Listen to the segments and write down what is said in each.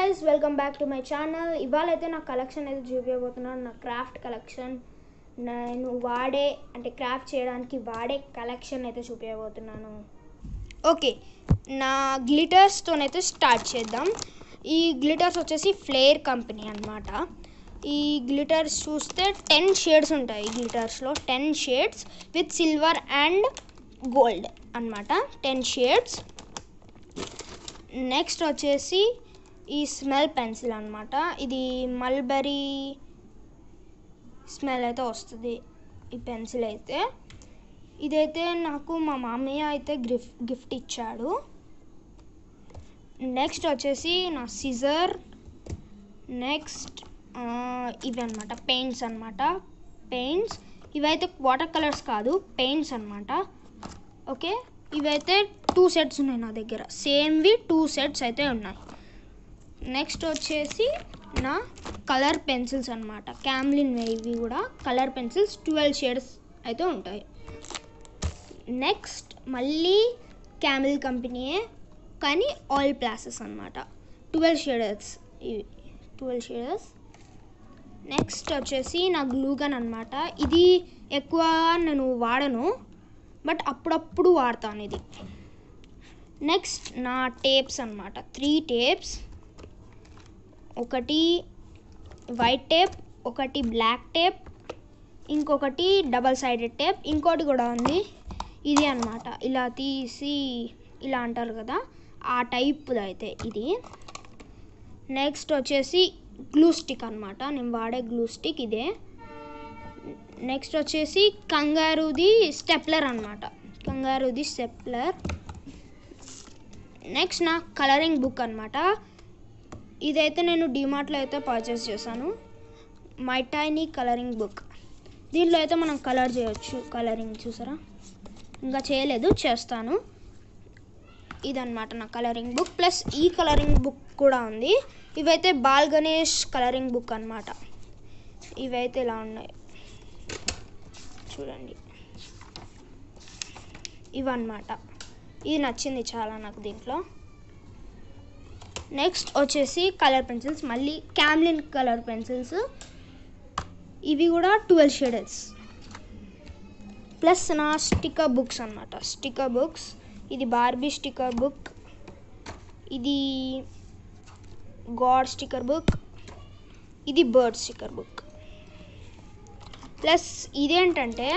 guys welcome back to my channel ఇవాళ అయితే నా కలెక్షన్ అయితే చూపించబోతున్నాను నా క్రాఫ్ట్ కలెక్షన్ నేను వాడే అంటే క్రాఫ్ట్ చేయడానికి వాడే కలెక్షన్ అయితే చూపించబోతున్నాను ఓకే నా గ్లిటర్స్తోనైతే స్టార్ట్ చేద్దాం ఈ గ్లిటర్స్ వచ్చేసి ఫ్లేర్ కంపెనీ అన్నమాట ఈ గ్లిటర్స్ చూస్తే టెన్ షేడ్స్ ఉంటాయి ఈ గ్లిటర్స్లో ten shades with silver and gold అన్నమాట టెన్ షేడ్స్ నెక్స్ట్ వచ్చేసి ఈ స్మెల్ పెన్సిల్ అనమాట ఇది మల్బరీ స్మెల్ అయితే వస్తుంది ఈ పెన్సిల్ అయితే ఇదైతే నాకు మా మామయ్య అయితే గిఫ్ట్ గిఫ్ట్ ఇచ్చాడు నెక్స్ట్ వచ్చేసి నా సిజర్ నెక్స్ట్ ఇవి అనమాట పెయింట్స్ అనమాట పెయింట్స్ ఇవైతే వాటర్ కలర్స్ కాదు పెయింట్స్ అనమాట ఓకే ఇవైతే టూ సెట్స్ ఉన్నాయి నా దగ్గర సేమ్వి టూ సెట్స్ అయితే ఉన్నాయి నెక్స్ట్ వచ్చేసి నా కలర్ పెన్సిల్స్ అనమాట క్యామ్లిన్ ఇవి కూడా కలర్ పెన్సిల్స్ ట్వెల్వ్ షేడ్స్ అయితే ఉంటాయి నెక్స్ట్ మళ్ళీ క్యామిల్ కంపెనీయే కానీ ఆయిల్ ప్లాసెస్ అనమాట ట్వెల్వ్ షేడర్స్ ఇవి ట్వెల్వ్ షేడర్స్ నెక్స్ట్ వచ్చేసి నా గ్లూగన్ అనమాట ఇది ఎక్కువ నేను వాడను బట్ అప్పుడప్పుడు వాడతాను ఇది నెక్స్ట్ నా టేప్స్ అనమాట త్రీ టేప్స్ ఒకటి వైట్ టేప్ ఒకటి బ్లాక్ టేప్ ఇంకొకటి డబల్ సైడెడ్ టేప్ ఇంకోటి కూడా ఉంది ఇది అనమాట ఇలా తీసి ఇలా అంటారు కదా ఆ టైప్ది అయితే ఇది నెక్స్ట్ వచ్చేసి గ్లూ స్టిక్ అనమాట నేను వాడే గ్లూ స్టిక్ ఇదే నెక్స్ట్ వచ్చేసి కంగారుది స్టెప్లర్ అనమాట కంగారుది స్టెప్లర్ నెక్స్ట్ నా కలరింగ్ బుక్ అనమాట ఇదైతే నేను డిమార్ట్లో అయితే పర్చేస్ చేశాను మై టైనీ కలరింగ్ బుక్ దీంట్లో అయితే మనం కలర్ చేయొచ్చు కలరింగ్ చూసారా ఇంకా చేయలేదు చేస్తాను ఇదన్నమాట నా కలరింగ్ బుక్ ప్లస్ ఈ కలరింగ్ బుక్ కూడా ఉంది ఇవైతే బాల్ గణేష్ కలరింగ్ బుక్ అనమాట ఇవైతే ఇలా ఉన్నాయి చూడండి ఇవన్నమాట ఇది నచ్చింది చాలా నాకు దీంట్లో నెక్స్ట్ వచ్చేసి కలర్ పెన్సిల్స్ మళ్ళీ క్యామ్లిన్ కలర్ పెన్సిల్స్ ఇవి కూడా ట్వెల్వ్ షేడర్స్ ప్లస్ నా స్టిక్కర్ బుక్స్ అనమాట స్టిక్కర్ బుక్స్ ఇది బార్బీ స్టిక్కర్ బుక్ ఇది గాడ్ స్టిక్కర్ బుక్ ఇది బర్డ్ స్టిక్కర్ బుక్ ప్లస్ ఇదేంటంటే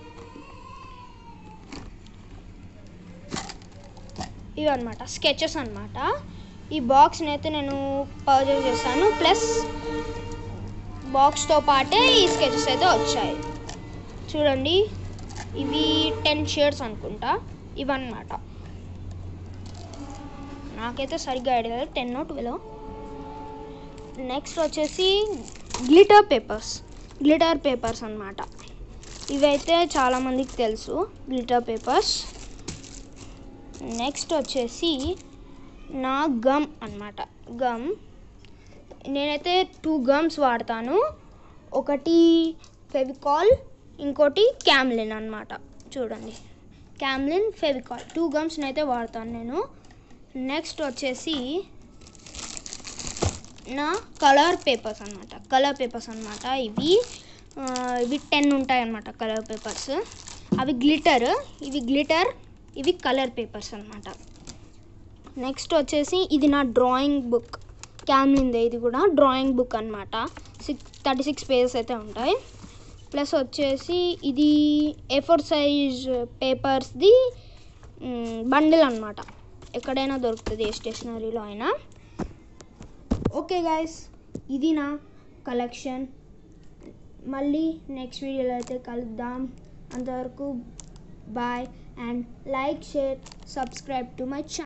ఇవి అనమాట స్కెచెస్ అనమాట ఈ బాక్స్ని అయితే నేను పర్చేస్ చేశాను ప్లస్ బాక్స్తో పాటే ఈ స్కెచెస్ అయితే వచ్చాయి చూడండి ఇవి టెన్ షేడ్స్ అనుకుంటా ఇవన్నమాట నాకైతే సరిగ్గా ఐడియా లేదు టెన్ ట్వెల్వ్ నెక్స్ట్ వచ్చేసి గ్లిటర్ పేపర్స్ గ్లిటర్ పేపర్స్ అనమాట ఇవైతే చాలామందికి తెలుసు గ్లిటర్ పేపర్స్ నెక్స్ట్ వచ్చేసి నా గమ్ అనమాట గమ్ నేనైతే టూ గమ్స్ వాడతాను ఒకటి ఫెవికాల్ ఇంకోటి క్యామ్లిన్ అనమాట చూడండి క్యామ్లిన్ ఫెవికాల్ టూ గమ్స్ని అయితే వాడతాను నేను నెక్స్ట్ వచ్చేసి నా కలర్ పేపర్స్ అనమాట కలర్ పేపర్స్ అనమాట ఇవి ఆ, ఇవి టెన్ ఉంటాయి అనమాట కలర్ పేపర్స్ అవి గ్లిటర్ ఇవి గ్లిటర్ ఇవి కలర్ పేపర్స్ అనమాట నెక్స్ట్ వచ్చేసి ఇది నా డ్రాయింగ్ బుక్ క్యామ్లిందే ఇది కూడా డ్రాయింగ్ బుక్ అనమాట సిక్స్ థర్టీ సిక్స్ పేజెస్ అయితే ఉంటాయి ప్లస్ వచ్చేసి ఇది ఏ ఫోర్ సైజ్ పేపర్స్ది బండిల్ అనమాట ఎక్కడైనా దొరుకుతుంది ఏ స్టేషనరీలో అయినా ఓకే గాయస్ ఇది నా కలెక్షన్ మళ్ళీ నెక్స్ట్ వీడియోలో అయితే కలుద్దాం అంతవరకు bye and like share subscribe to my channel